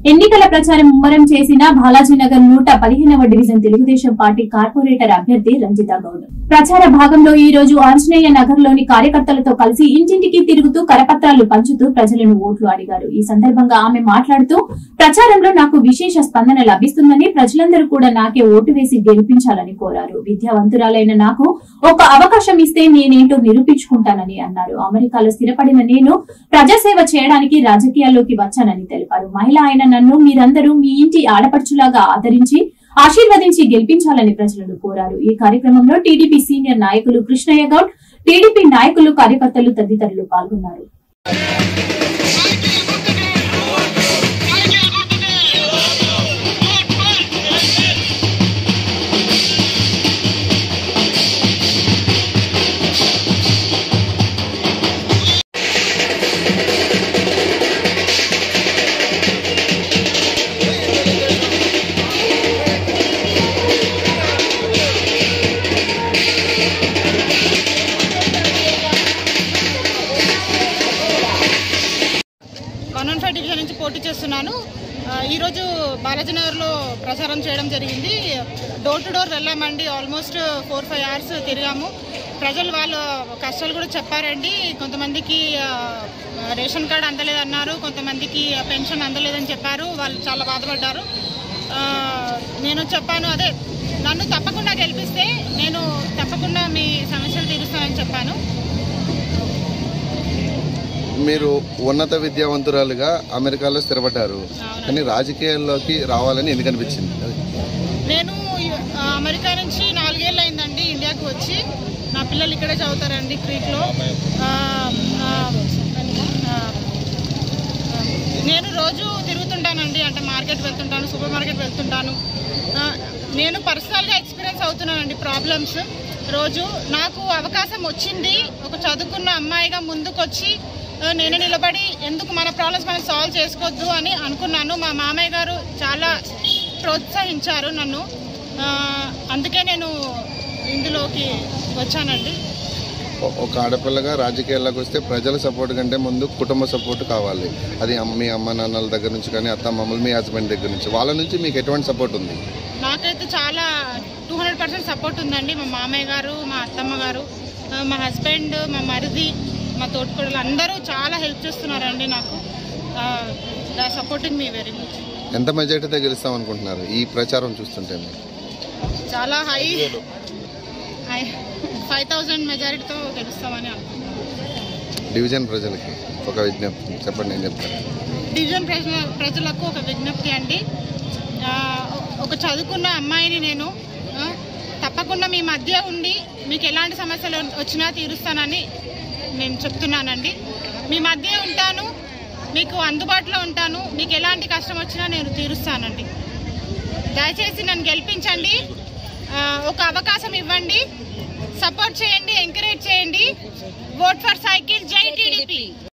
ఎన్నికల ప్రచారం ముమ్మరం చేసిన బాలాజీనగర్ నూట పదిహేనవ డివిజన్ తెలుగుదేశం పార్టీ కార్పొరేటర్ అభ్యర్థి రంజిత గౌడ్ ప్రచార భాగంలో ఈ రోజు ఆంజనేయ నగర్ లోని కార్యకర్తలతో కలిసి ఇంటింటికి తిరుగుతూ కరపత్రాలు పంచుతూ ప్రజలను ఓట్లు అడిగారు ఈ సందర్భంగా ఆమె మాట్లాడుతూ ప్రచారంలో నాకు విశేష స్పందన లభిస్తుందని ప్రజలందరూ కూడా నాకే ఓటు వేసి గెలిపించాలని కోరారు విద్యావంతురాలైన నాకు ఒక అవకాశం ఇస్తే నేనేంటో నిరూపించుకుంటానని అన్నారు అమెరికాలో స్థిరపడిన నేను ప్రజాసేవ చేయడానికి రాజకీయాల్లోకి వచ్చానని తెలిపారు మహిళ అయిన నన్ను మీరందరూ మీ ఇంటి ఆడపడుచులాగా ఆదరించి ఆశీర్వదించి గెలిపించాలని ప్రజలను కోరారు ఈ కార్యక్రమంలో టీడీపీ సీనియర్ నాయకులు కృష్ణయ్య గౌడ్ టీడీపీ నాయకులు కార్యకర్తలు తదితరులు పాల్గొన్నారు వన్ వన్ ఫైవ్ డివిజన్ నుంచి పోటీ చేస్తున్నాను ఆ, ఈరోజు బాలాజీనగర్లో ప్రచారం చేయడం జరిగింది డోర్ టు డోర్ వెళ్ళామండి ఆల్మోస్ట్ ఫోర్ ఫైవ్ అవర్స్ తిరిగాము ప్రజలు వాళ్ళ కష్టాలు కూడా చెప్పారండి కొంతమందికి ఆ, రేషన్ కార్డు అందలేదన్నారు కొంతమందికి పెన్షన్ అందలేదని చెప్పారు వాళ్ళు చాలా బాధపడ్డారు ఆ, నేను చెప్పాను అదే నన్ను తప్పకుండా గెలిపిస్తే నేను తప్పకుండా మీ సమస్యలు తీరుస్తానని చెప్పాను మీరు ఉన్నత విద్యావంతురాలుగా అమెరికాలో స్థిరపడ్డారు కానీ రాజకీయాల్లోకి రావాలని ఎందుకు అనిపించింది నేను ఆ, అమెరికా నుంచి నాలుగేళ్ళు అయిందండి ఇండియాకి వచ్చి నా పిల్లలు ఇక్కడే చదువుతారండి క్రీక్లో ఆ, ఆ, ఆ, నేను రోజు తిరుగుతుంటానండి అంటే మార్కెట్ వెళ్తుంటాను సూపర్ మార్కెట్ వెళ్తుంటాను ఆ, నేను పర్సనల్గా ఎక్స్పీరియన్స్ అవుతున్నానండి ప్రాబ్లమ్స్ రోజు నాకు అవకాశం వచ్చింది ఒక చదువుకున్న అమ్మాయిగా ముందుకొచ్చి ఆ, నేనే నిలబడి ఎందుకు మన ప్రాబ్లమ్స్ మనం సాల్వ్ చేసుకోవద్దు అని అనుకున్నాను మా మామయ్య గారు చాలా ప్రోత్సహించారు నన్ను ఆ, అందుకే నేను ఇందులోకి వచ్చానండి ఒ- ఒక ఆడపిల్లగా రాజకీయాల్లోకి వస్తే ప్రజల సపోర్ట్ కంటే ముందు కుటుంబ సపోర్ట్ కావాలి అది అమ్మ- మీ అమ్మ నాన్నల దగ్గర నుంచి కానీ అత్త మామూలు మీ హస్బెండ్ దగ్గర నుంచి వాళ్ళ నుంచి మీకు ఎటువంటి సపోర్ట్ ఉంది నాకైతే చాలా టూ హండ్రెడ్ పర్సెంట్ సపోర్ట్ ఉందండి మా మామయ్య గారు మా అత్తమ్మ గారు ఆ, మా హస్బెండ్ మా మరిది మా తోటికోడలు అందరూ చాలా హెల్ప్ చేస్తున్నారండి నాకు సపోర్టింగ్ మీ వెరీ మచ్ ఎంత మెజార్టీతో గెలుస్తాం అనుకుంటున్నారు ఈ ప్రచారం చూస్తుంటే మీరు? చాలా హై హై ఫైవ్ థౌజండ్ మెజారిటీతో గెలుస్తామని అనుకుంటున్నాను డివిజన్ ప్రజలకి ఒక విజ్ఞప్తి చెప్పండి నేను చెప్తాను డివిజన్ ప్రజల ప్రజలకు ఒక విజ్ఞప్తి అండి ఆ, ఒక చదువుకున్న అమ్మాయిని నేను ఆ, తప్పకుండా మీ మధ్య ఉండి మీకు ఎలాంటి సమస్యలు వచ్చినా తీరుస్తానని నేను చెప్తున్నానండి మీ మధ్య ఉంటాను మీకు అందుబాటులో ఉంటాను మీకు ఎలాంటి కష్టం వచ్చినా నేను తీరుస్తానండి దయచేసి నన్ను గెలిపించండి ఆ, ఒక అవకాశం ఇవ్వండి సపోర్ట్ చేయండి ఎంకరేజ్ చేయండి ఓట్ ఫర్ సైకిల్ జై టీడీపీ